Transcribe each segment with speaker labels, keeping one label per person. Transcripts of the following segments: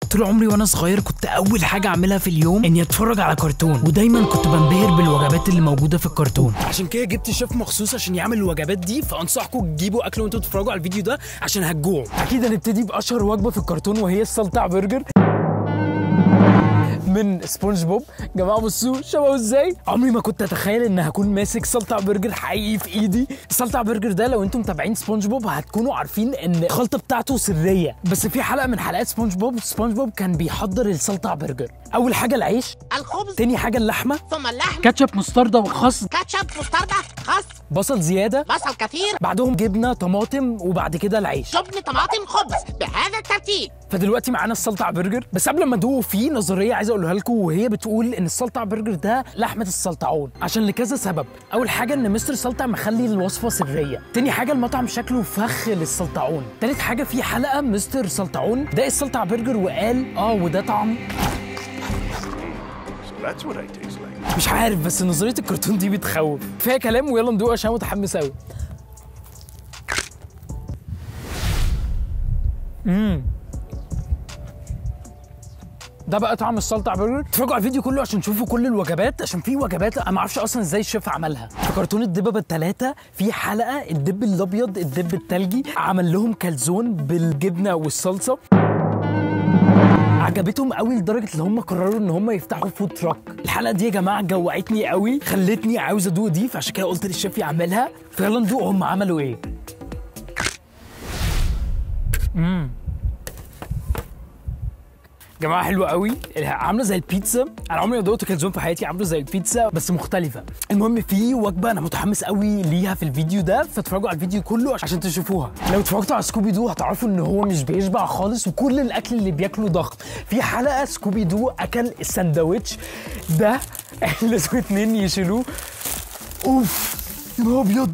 Speaker 1: طول عمري وانا صغير كنت اول حاجه اعملها في اليوم اني اتفرج على كرتون ودايما كنت بنبهر بالوجبات اللي موجوده في الكرتون عشان كده جبت شيف مخصوص عشان يعمل الوجبات دي فانصحكم تجيبوا اكل وانتوا بتتفرجوا على الفيديو ده عشان هتجوعوا اكيد هنبتدي باشهر وجبه في الكرتون وهي السلطع برجر من سبونج بوب جماعه بصوا شبهه ازاي عمري ما كنت اتخيل ان هكون ماسك سلطع برجر حقيقي في ايدي السلطع برجر ده لو انتم متابعين سبونج بوب هتكونوا عارفين ان الخلطه بتاعته سريه بس في حلقه من حلقات سبونج بوب سبونج بوب كان بيحضر السلطع برجر اول حاجه العيش
Speaker 2: الخبز
Speaker 1: تاني حاجه اللحمه
Speaker 2: ثم اللحم
Speaker 1: كاتشب مستردة وخس
Speaker 2: كاتشب مستردة خس
Speaker 1: بصل زياده
Speaker 2: بصل كثير
Speaker 1: بعدهم جبنه طماطم وبعد كده العيش
Speaker 2: جبن طماطم خبز بهذا الترتيب
Speaker 1: فدلوقتي معانا السلطع برجر بس قبل ما ادوقه في نظريه عايز اقولها لكم وهي بتقول ان السلطع برجر ده لحمه السلطعون عشان لكذا سبب اول حاجه ان مستر سلطع مخلي الوصفه سريه تاني حاجه المطعم شكله فخ للسلطعون تالت حاجه في حلقه مستر سلطعون ده السلطع برجر وقال اه وده طعم
Speaker 3: That's what I taste like.
Speaker 1: مش عارف بس نظريه الكرتون دي بتخوف كفايه كلام ويلا ندوق عشان متحمس قوي ده بقى طعم السلطع برجر اتفرجوا على الفيديو كله عشان تشوفوا كل الوجبات عشان في وجبات انا ما اعرفش اصلا ازاي الشيف عملها في كرتون الدببه الثلاثه في حلقه الدب الابيض الدب التلجي عمل لهم كالزون بالجبنه والصلصه عجبتهم قوي لدرجه ان هم قرروا ان هم يفتحوا فود تراك الحلقه دي يا جماعه جوعتني قوي خلتني عاوز ادوق دي فعشان كده قلت للشيف يعملها فيلا ندوق هم عملوا ايه جماعه حلوه قوي عامله زي البيتزا انا عمري ما دقت كالزون في حياتي عامله زي البيتزا بس مختلفه المهم في وجبه انا متحمس قوي ليها في الفيديو ده فاتفرجوا على الفيديو كله عشان تشوفوها لو اتفرجتوا على سكوبي دو هتعرفوا ان هو مش بيشبع خالص وكل الاكل اللي بياكله ضغط في حلقه سكوبي دو اكل الساندوتش ده لازم اتنين يشيلوه اوف يا نهار ابيض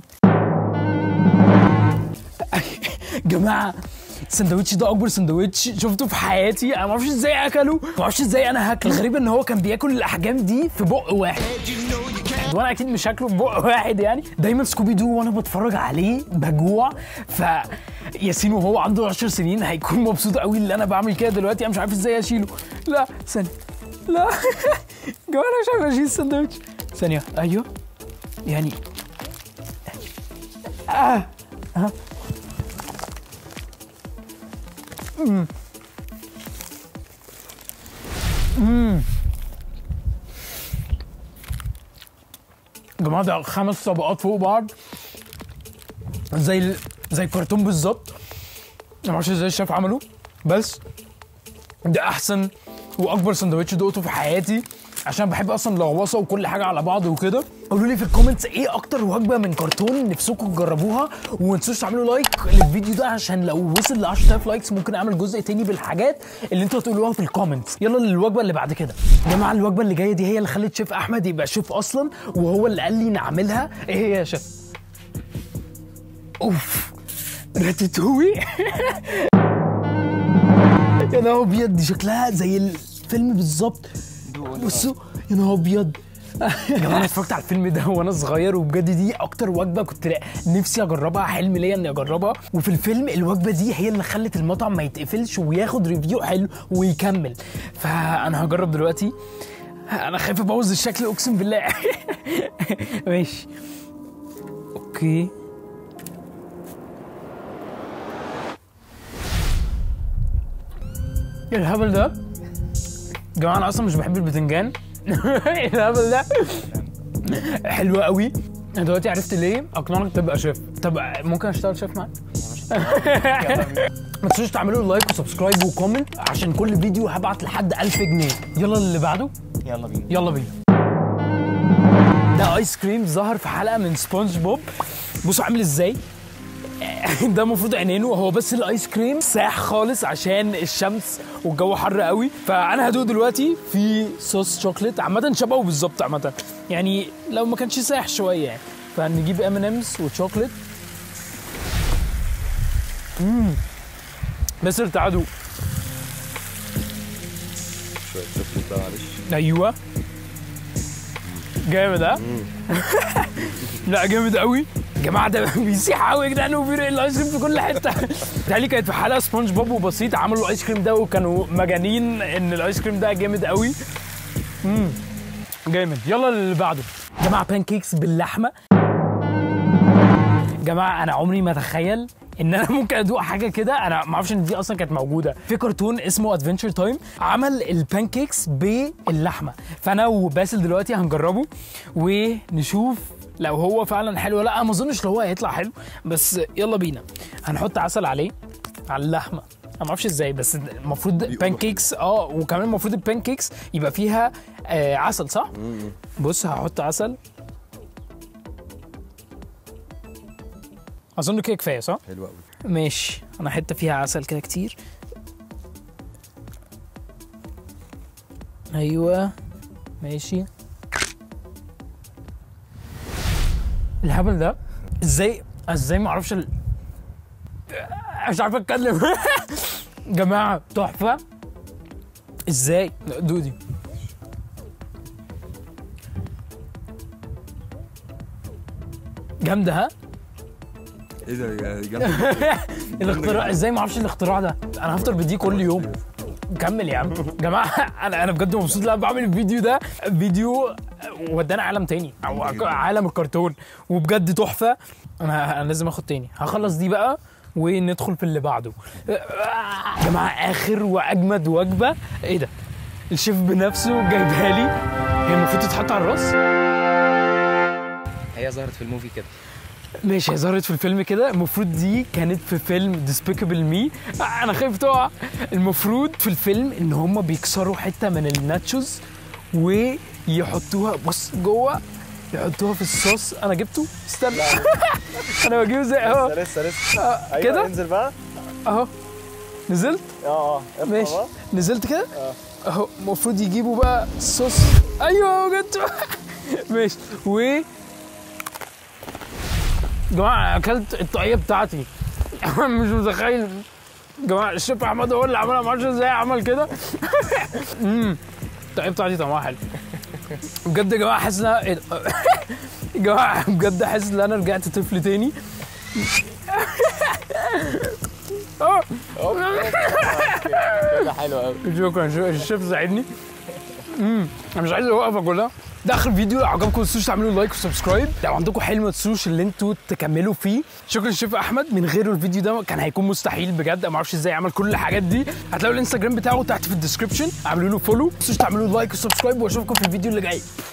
Speaker 1: جماعه السندوتش ده اكبر سندوتش شفته في حياتي انا ما اعرفش ازاي اكله ما اعرفش ازاي انا هاكل الغريب ان هو كان بياكل الاحجام دي في بق واحد وانا اكيد مش هاكله في بق واحد يعني دايما سكوبي دو وانا بتفرج عليه بجوع ف ياسين وهو عنده 10 سنين هيكون مبسوط قوي اللي انا بعمل كده دلوقتي انا مش عارف ازاي اشيله لا ثانيه لا جماعه انا مش عارف اشيل السندوتش ثانيه ايوه يعني اه ها يا جماعه ده خمس طبقات فوق بعض زي ال... زي الكرتون بالظبط انا معرفش ازاي الشيف عمله بس ده احسن واكبر سندوتش دقته في حياتي عشان بحب اصلا اللغوصه وكل حاجه على بعض وكده قولوا لي في الكومنتس ايه اكتر وجبه من كرتون نفسكم تجربوها وما تنسوش تعملوا لايك للفيديو ده عشان لو وصل ل 10000 لايكس ممكن اعمل جزء تاني بالحاجات اللي انتوا هتقولوها في الكومنتس يلا للوجبه اللي بعد كده يا جماعه الوجبه اللي جايه دي هي اللي خلت شيف احمد يبقى شيف اصلا وهو اللي قال لي نعملها ايه هي يا شيف اوف راتاتوي يا نهار ابيض دي شكلها زي الفيلم بالظبط بصوا يا نهار ابيض يا جماعه انا اتفرجت على الفيلم ده وانا صغير وبجد دي اكتر وجبه كنت نفسي اجربها حلم ليا اني اجربها وفي الفيلم الوجبه دي هي اللي خلت المطعم ما يتقفلش وياخد ريفيو حلو ويكمل فانا هجرب دلوقتي انا خايف ابوظ الشكل اقسم بالله ماشي اوكي ايه الهبل ده؟ يا جماعه انا اصلا مش بحب البتنجان ايه الهبل ده؟ حلو قوي انا دلوقتي عرفت ليه اقنعك تبقى شيف طب ممكن اشتغل شيف معاك؟ ما تنسوش تعملوا لايك وسبسكرايب وكومنت عشان كل فيديو هبعت لحد 1000 جنيه يلا اللي بعده
Speaker 4: يلا بينا
Speaker 1: يلا بينا ده ايس كريم ظهر في حلقه من سبونج بوب بصوا عامل ازاي ده المفروض عينينه هو بس الايس كريم ساح خالص عشان الشمس والجو حر قوي فانا هدوق دلوقتي في صوص شوكليت عامه شبهه بالظبط عامه يعني لو ما كانش ساح شويه يعني فنجيب ام ان امز وشوكليت امم بس تعالوا دوق
Speaker 3: شوية شوكليت بقى معلش
Speaker 1: ايوه جامد ها لا جامد قوي جماعه ده بيسيح قوي يا جدعان وبيرق الايس كريم في كل حته بتهيألي كانت في حلقه سبونج بوب وبسيط عملوا الايس كريم ده وكانوا مجانين ان الايس كريم ده جامد قوي امم جامد يلا اللي بعده جماعه بان كيكس باللحمه جماعه انا عمري ما اتخيل ان انا ممكن ادوق حاجه كده انا ما اعرفش ان دي اصلا كانت موجوده في كرتون اسمه ادفنتشر تايم عمل البان كيكس باللحمه فانا وباسل دلوقتي هنجربه ونشوف لو هو فعلا حلو ولا لا أنا ما اظنش لو هو هيطلع حلو بس يلا بينا هنحط عسل عليه على اللحمه انا ما اعرفش ازاي بس المفروض بان كيكس اه وكمان المفروض البان كيكس يبقى فيها آه عسل صح بص هحط عسل اظن كده كفايه صح
Speaker 3: حلو قوي
Speaker 1: ماشي انا حته فيها عسل كده كتير ايوه ماشي الهبل ده ازاي ازاي ما اعرفش ال... مش عارف اتكلم جماعه تحفه ازاي دودي جامده ها
Speaker 3: ايه ده يا جامد
Speaker 1: الاختراع ازاي ما اعرفش الاختراع ده انا هفطر بدي كل يوم كمل يا عم جماعه انا انا بجد مبسوط ان انا بعمل الفيديو ده فيديو ودانا عالم تاني او عالم الكرتون وبجد تحفه انا انا لازم اخد تاني هخلص دي بقى وندخل في اللي بعده يا جماعه اخر واجمد وجبه ايه ده الشيف بنفسه جايبها لي هي المفروض تتحط على الراس
Speaker 4: هي ظهرت في الموفي كده
Speaker 1: ماشي هي ظهرت في الفيلم كده المفروض دي كانت في فيلم ديسبيكابل مي انا خايف تقع المفروض في الفيلم ان هم بيكسروا حته من الناتشوز ويحطوها بص جوه يحطوها في الصوص انا جبته استنى انا بجيبه زي اهو
Speaker 5: لسه لسه
Speaker 1: آه،
Speaker 5: ايوه
Speaker 1: كده
Speaker 5: انزل بقى
Speaker 1: اهو نزلت
Speaker 5: اه اه ارفع
Speaker 1: ماشي
Speaker 5: بقى.
Speaker 1: نزلت كده اهو المفروض يجيبوا بقى الصوص ايوه جبته ماشي و جماعه اكلت الطاقيه بتاعتي مش متخيل جماعه الشيف احمد هو اللي عملها ما اعرفش ازاي عمل كده امم الطاقيه بتاعتي طعمها حلو بجد يا جماعه حاسس ان أنا- إيه ده؟ يا جماعه بجد حاسس ان انا رجعت طفل تاني اه
Speaker 5: كده حلو قوي
Speaker 1: شكرا شكرا الشيف ساعدني امم انا مش عايز اوقف اكلها ده اخر فيديو لو عجبكم ما تنسوش تعملوا لايك وسبسكرايب لو عندكم حلم ما تنسوش اللي انتوا تكملوا فيه شكرا للشيف احمد من غيره الفيديو ده كان هيكون مستحيل بجد أنا ما اعرفش ازاي عمل كل الحاجات دي هتلاقوا الانستجرام بتاعه تحت في الديسكربشن اعملوا له فولو ما تنسوش تعملوا لايك وسبسكرايب واشوفكم في الفيديو اللي جاي